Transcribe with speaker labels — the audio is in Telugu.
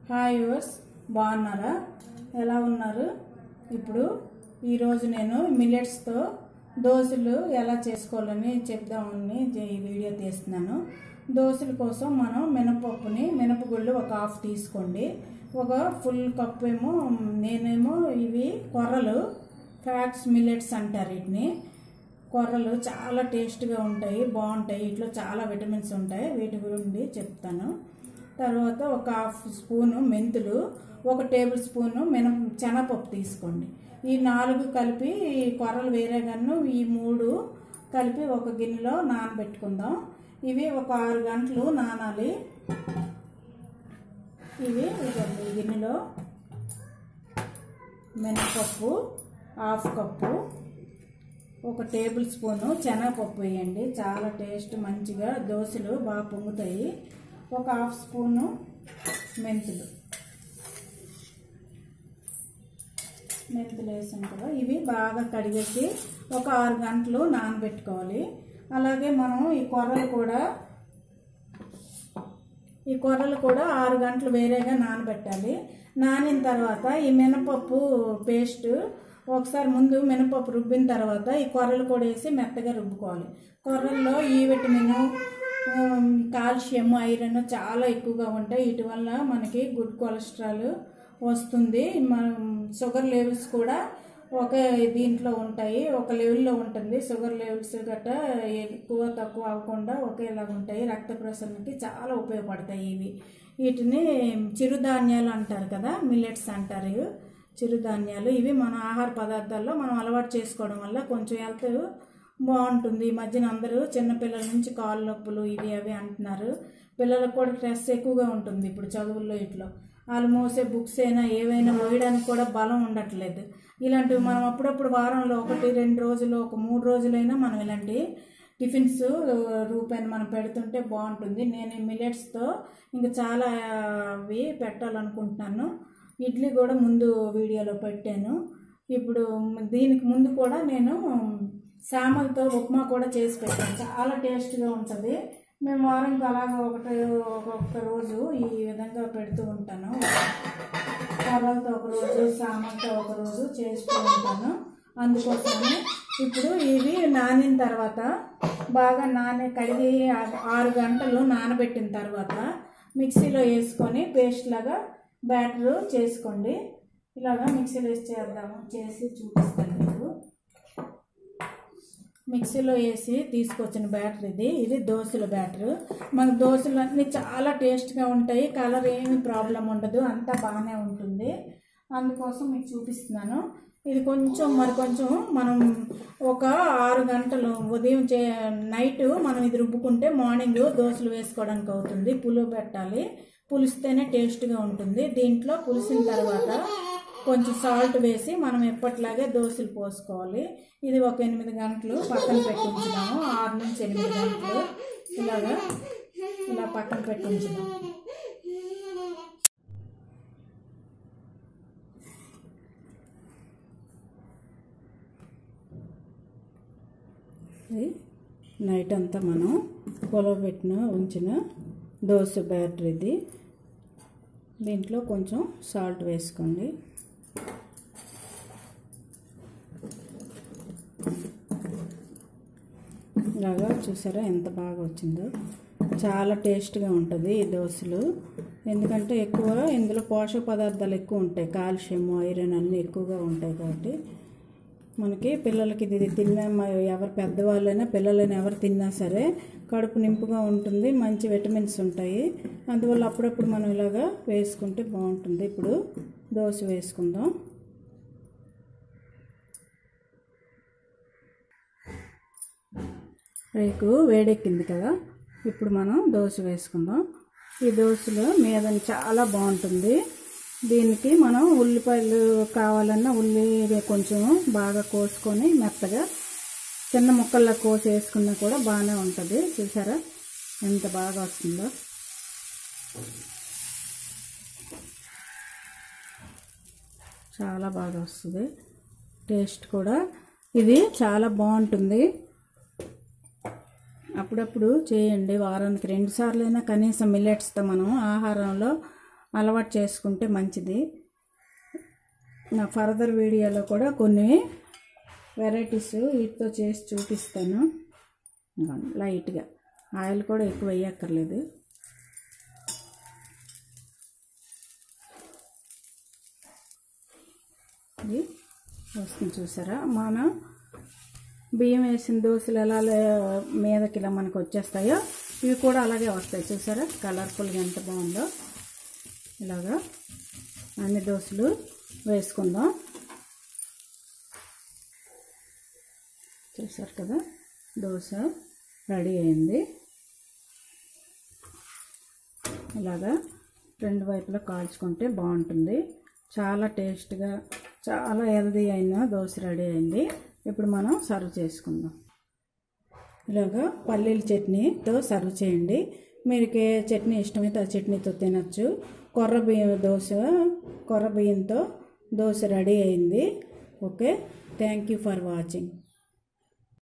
Speaker 1: హాయ్ యువర్స్ బాగున్నారా ఎలా ఉన్నారు ఇప్పుడు ఈరోజు నేను మిల్లెట్స్తో దోశలు ఎలా చేసుకోవాలని చెప్దామని జ- ఈ వీడియో తీస్తున్నాను దోశల కోసం మనం మినపప్పుని మినపగుళ్ళు ఒక హాఫ్ తీసుకోండి ఒక ఫుల్ కప్ ఏమో నేనేమో ఇవి కొర్రలు ఫ్యాక్స్ మిల్లెట్స్ అంటారు వీటిని కొర్రలు చాలా టేస్ట్గా ఉంటాయి బాగుంటాయి వీటిలో చాలా విటమిన్స్ ఉంటాయి వీటి గురించి చెప్తాను తర్వాత ఒక హాఫ్ స్పూను మెంతులు ఒక టేబుల్ స్పూను మిన శనగపప్పు తీసుకోండి ఈ నాలుగు కలిపి ఈ కొర్రలు వేరే గన్ను ఈ మూడు కలిపి ఒక గిన్నెలో నానబెట్టుకుందాం ఇవి ఒక ఆరు గంటలు నానాలి ఇవి ఇదిగోండి ఈ గిన్నెలో మినపప్పు హాఫ్ కప్పు ఒక టేబుల్ స్పూను శనగపప్పు వేయండి చాలా టేస్ట్ మంచిగా దోశలు బాగా పొంగుతాయి ఒక హాఫ్ స్పూను మెంతులు మెంతులు వేసాం కదా ఇవి బాగా కడిగేసి ఒక ఆరు గంటలు నానబెట్టుకోవాలి అలాగే మనం ఈ కొర్రలు కూడా ఈ కొర్రలు కూడా ఆరు గంటలు వేరేగా నానబెట్టాలి నానిన తర్వాత ఈ మినపప్పు పేస్ట్ ఒకసారి ముందు మినపప్పు రుబ్బిన తర్వాత ఈ కొర్రలు కూడా వేసి మెత్తగా రుబ్బుకోవాలి కొర్రల్లో ఈ విటమిన్ ఉమ్, కాల్షియం ఐరన్ చాలా ఎక్కువగా ఉంటాయి వీటి వల్ల మనకి గుడ్ కొలెస్ట్రాల్ వస్తుంది మనం షుగర్ లెవెల్స్ కూడా ఒకే దీంట్లో ఉంటాయి ఒక లెవెల్లో ఉంటుంది షుగర్ లెవెల్స్ గట్ట ఎక్కువ తక్కువ అవ్వకుండా ఒకేలాగా ఉంటాయి రక్త ప్రసరణకి చాలా ఉపయోగపడతాయి ఇవి వీటిని చిరుధాన్యాలు అంటారు కదా మిల్లెట్స్ అంటారు ఇవి. చిరుధాన్యాలు ఇవి మన ఆహార పదార్థాల్లో మనం అలవాటు చేసుకోవడం వల్ల కొంచెం హెల్త్ బాగుంటుంది ఈ మధ్యన అందరూ చిన్నపిల్లల నుంచి కాళ్ళ నొప్పులు ఇవి అవి అంటున్నారు పిల్లలకు కూడా స్ట్రెస్ ఎక్కువగా ఉంటుంది ఇప్పుడు చదువుల్లో ఇట్లో వాళ్ళు మోసే బుక్స్ అయినా ఏవైనా మోయడానికి కూడా బలం ఉండట్లేదు ఇలాంటివి మనం అప్పుడప్పుడు వారంలో ఒకటి రెండు రోజులు ఒక మూడు రోజులైనా మనం ఇలాంటి టిఫిన్స్ రూపాయలు మనం పెడుతుంటే బాగుంటుంది నేను ఈ మిల్లెట్స్తో ఇంకా చాలా అవి పెట్టాలనుకుంటున్నాను ఇడ్లీ కూడా ముందు వీడియోలో పెట్టాను ఇప్పుడు దీనికి ముందు కూడా నేను సామలతో ఉప్మా కూడా చేసి పెట్టాను చాలా టేస్ట్గా ఉంటుంది మేము వారానికి అలాగ ఒకటి ఒక్కొక్క రోజు ఈ విధంగా పెడుతూ ఉంటాను కర్రలతో ఒక రోజు సామంతో ఒక రోజు చేస్తూ ఉంటాను అందుకోసమే ఇప్పుడు ఇవి నానిన తర్వాత బాగా నాని కడిగి ఆ- ఆరు గంటలు నానబెట్టిన తర్వాత మిక్సీలో వేసుకొని పేస్ట్ లాగా బ్యాటర్ చేసుకోండి ఇలాగా మిక్సీలో వేసి చేద్దాము చేసి చూపిస్తాను మీకు మిక్సీలో వేసి తీసుకొచ్చిన బ్యాటర్ ఇది ఇది దోశల బ్యాటర్ మన దోశలు అన్నీ చాలా టేస్ట్గా ఉంటాయి కలర్ ఏమి ప్రాబ్లం ఉండదు అంతా బాగానే ఉంటుంది అందుకోసం మీకు చూపిస్తున్నాను ఇది కొంచెం మరి కొంచెం మనం ఒక ఆరు గంటలు ఉదయం చే నైట్ మనం ఇది రుబ్బుకుంటే మార్నింగ్ దోశలు వేసుకోవడానికి అవుతుంది పులుపు పెట్టాలి పులిస్తేనే టేస్ట్గా ఉంటుంది దీంట్లో పులిసిన తర్వాత కొంచెం సాల్ట్ వేసి మనం ఎప్పట్లాగే దోశలు పోసుకోవాలి ఇది ఒక ఎనిమిది గంటలు పక్కన పెట్టించుదాము ఆరు నుంచి ఎనిమిది గంటలు ఇలాగా ఇలా పక్కన పెట్టించుదాం ఇది నైట్ అంతా మనం పొలబెట్టిన ఉంచిన దోశ బ్యాటర్ ఇది దీంట్లో కొంచెం సాల్ట్ వేసుకోండి ఇలాగా చూసారా ఎంత బాగా వచ్చిందో చాలా టేస్ట్గా ఉంటుంది ఈ దోశలు ఎందుకంటే ఎక్కువ ఇందులో పోషక పదార్థాలు ఎక్కువ ఉంటాయి కాల్షియం ఐరన్ అన్నీ ఎక్కువగా ఉంటాయి కాబట్టి మనకి పిల్లలకి ఇది తిన్న మ- ఎవరు పెద్దవాళ్ళైనా పిల్లలైనా ఎవరు తిన్నా సరే కడుపు నింపుగా ఉంటుంది మంచి విటమిన్స్ ఉంటాయి అందువల్ల అప్పుడప్పుడు మనం ఇలాగా వేసుకుంటే బాగుంటుంది ఇప్పుడు దోశ వేసుకుందాం రేకు వేడెక్కింది కదా ఇప్పుడు మనం దోశ వేసుకుందాం ఈ దోశలో మీద చాలా బాగుంటుంది దీనికి మనం ఉల్లిపాయలు కావాలన్నా ఉల్లి కొంచెం బాగా కోసుకొని మెత్తగా చిన్న ముక్కల్లో కోసి వేసుకున్నా కూడా బాగానే ఉంటుంది చూసారా ఎంత బాగా వస్తుందో చాలా బాగా వస్తుంది టేస్ట్ కూడా ఇది చాలా బాగుంటుంది అప్పుడప్పుడు చేయండి వారానికి రెండు సార్లైనా కనీసం మిల్లెట్స్తో మనం ఆహారంలో అలవాటు చేసుకుంటే మంచిది నా ఫర్దర్ వీడియోలో కూడా కొన్ని వెరైటీస్ వీటితో చేసి చూపిస్తాను ఇదిగోండి, లైట్గా ఆయిల్ కూడా ఎక్కువ వేయక్కర్లేదు ఇది వస్తుంది చూసారా మనం బియ్యం వేసిన దోశలు ఎలా లే- మీదకి ఇలా మనకు వచ్చేస్తాయో ఇవి కూడా అలాగే వస్తాయి చూసారా కలర్ఫుల్గా ఎంత బాగుందో ఇలాగా అన్ని దోశలు వేసుకుందాం చూసారు కదా దోశ రెడీ అయింది ఇలాగా రెండు వైపులా కాల్చుకుంటే బాగుంటుంది చాలా టేస్ట్గా చాలా హెల్దీ అయిన దోశ రెడీ అయింది ఇప్పుడు మనం సర్వ్ చేసుకుందాం ఇలాగా పల్లీల చట్నీతో సర్వ్ చేయండి మీకు ఏ చట్నీ ఇష్టమైతే ఆ చట్నీతో తినచ్చు కొర్ర బియ్యం దోశ కొర్ర బియ్యంతో దోశ రెడీ అయింది okay thank you for watching